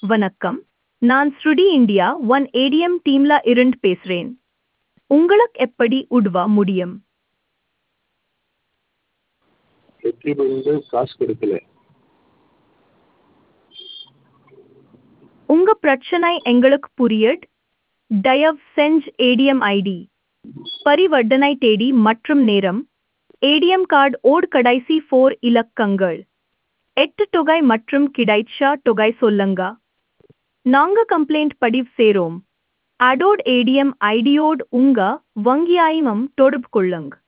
வணக்கம் நான் ஸ்ருடி இந்தியா ஒன் ஏடிஎம் டீம்ல இருந்து பேசுறேன் உங்களுக்கு எப்படி உதவ முடியும் ஏடிஎம் வந்து காசு கொடுக்கல உங்க பிரச்சனை எங்களுக்கு புரியுது தயவு செஞ்சு ஏடிஎம் ஐடி பரிவர்த்தனை தேதி மற்றும் நேரம் ஏடிஎம் கார்டு ஓட் கடைசி ஃபோர் இலக்கங்கள் எட்டு தொகை மற்றும் கிடைச்ச தொகை சொல்லுங்க நாங்க கம்ப்ளைண்ட் பதிவு செய்றோம் அடோட் ஏடிஎம் ஐடியோடு உங்க வங்கியாயிமம் தொடர்பு கொள்ளுங்க